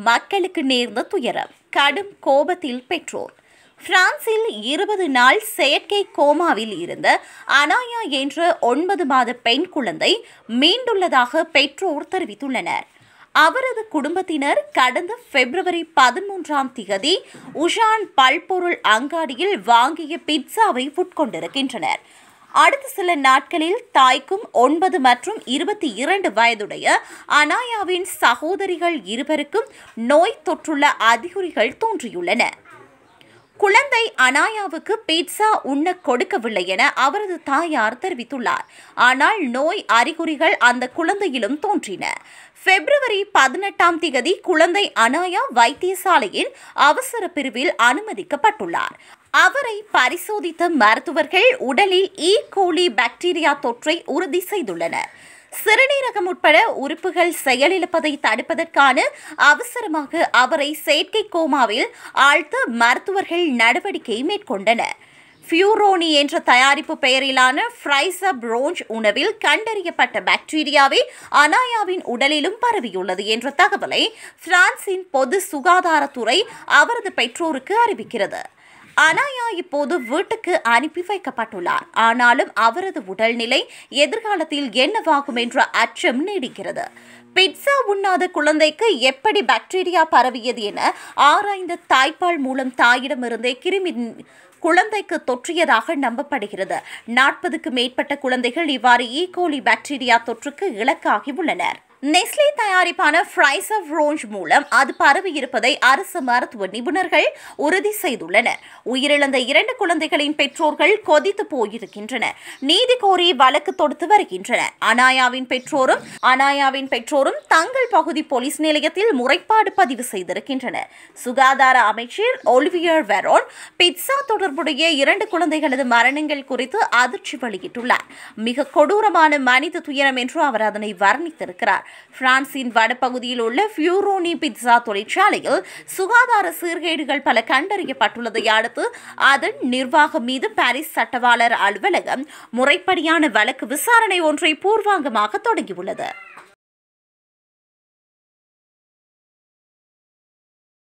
மக்களுக்கு நேர்ந்த துயரம் கடும் கோபத்தில் பெற்றோர் பிரான்சில் இருபது நாள் செயற்கை கோமாவில் இருந்த அனாயா என்ற ஒன்பது மாத பெண் குழந்தை மீண்டுள்ளதாக பெற்றோர் தெரிவித்துள்ளனர் அவரது குடும்பத்தினர் கடந்த பிப்ரவரி பதிமூன்றாம் திகதி உஷான் பல்பொருள் அங்காடியில் வாங்கிய பிட்சாவை உட்கொண்டிருக்கின்றனர் அடுத்த சில நாட்களில் தாய்க்கும் ஒன்பது மற்றும் இருபத்தி இரண்டு வயதுடைய அனாயாவின் சகோதரிகள் இருவருக்கும் நோய் தொற்றுள்ள அறிகுறிகள் தோன்றியுள்ளன குழந்தை அனாயாவுக்கு பீட்சா உண்ண கொடுக்கவில்லை என அவரது தாயார் தெரிவித்துள்ளார் ஆனால் நோய் அறிகுறிகள் அந்த குழந்தையிலும் தோன்றின பிப்ரவரி பதினெட்டாம் திகதி குழந்தை அனாயா வைத்தியசாலையின் அவசர பிரிவில் அனுமதிக்கப்பட்டுள்ளார் அவரை பரிசோதித்த மருத்துவர்கள் உடலில் ஈ கோலி பாக்டீரியா தொற்றை உறுதி செய்துள்ளனர் சிறுநீரகம் உட்பட உறுப்புகள் செயலிழப்பதை தடுப்பதற்கான அவசரமாக அவரை செயற்கை கோமாவில் ஆழ்த்த மருத்துவர்கள் நடவடிக்கை மேற்கொண்டனர் ஃபியூரோனி என்ற தயாரிப்பு பெயரிலான ஃப்ரைசப் ரோஞ்ச் உணவில் கண்டறியப்பட்ட பாக்டீரியாவே அனாயாவின் உடலிலும் பரவியுள்ளது என்ற தகவலை பிரான்சின் பொது சுகாதாரத்துறை அவரது பெற்றோருக்கு அறிவிக்கிறது அனாயா இப்போது வீட்டுக்கு அனுப்பி வைக்கப்பட்டுள்ளார் ஆனாலும் அவரது உடல்நிலை எதிர்காலத்தில் என்னவாகும் என்ற அச்சம் நீடிக்கிறது பிட்சா உண்ணாத குழந்தைக்கு எப்படி பாக்டீரியா பரவியது என ஆராய்ந்த தாய்ப்பால் மூலம் தாயிடமிருந்தே கிருமி குழந்தைக்கு தொற்றியதாக நம்பப்படுகிறது நாற்பதுக்கு மேற்பட்ட குழந்தைகள் இவ்வாறு ஈகோலி பாக்டீரியா தொற்றுக்கு இலக்காகி உள்ளனர் நெஸ்லே தயாரிப்பான ஃப்ரைஸ் ஆஃப் ரோஞ்ச் மூலம் அது பரவி இருப்பதை அரசு மருத்துவ நிபுணர்கள் உறுதி செய்துள்ளனர் உயிரிழந்த இரண்டு குழந்தைகளின் பெற்றோர்கள் கொதித்து போயிருக்கின்றனர் நீதி கோரி வழக்கு தொடுத்து வருகின்றனர் அனாயாவின் பெற்றோரும் அனாயாவின் பெற்றோரும் தங்கள் பகுதி போலீஸ் நிலையத்தில் முறைப்பாடு பதிவு செய்திருக்கின்றனர் சுகாதார அமைச்சர் ஒலிவியர் வெரோன் பிட்சா தொடர்புடைய இரண்டு குழந்தைகளது மரணங்கள் குறித்து அதிர்ச்சி வெளியிட்டுள்ளார் மிக கொடூரமான மனித துயரம் என்று அவர் அதனை வர்ணித்திருக்கிறார் பிரான்சின் வடபகுதியில் உள்ள ஃபியூரோனி பிட்சா தொழிற்சாலையில் சுகாதார சீர்கேடுகள் பல கண்டறியப்பட்டுள்ளதை அடுத்து அதன் நிர்வாகம் மீது பாரிஸ் சட்டவாளர் அலுவலகம் முறைப்படியான வழக்கு விசாரணை ஒன்றை பூர்வாங்கமாக தொடங்கியுள்ளது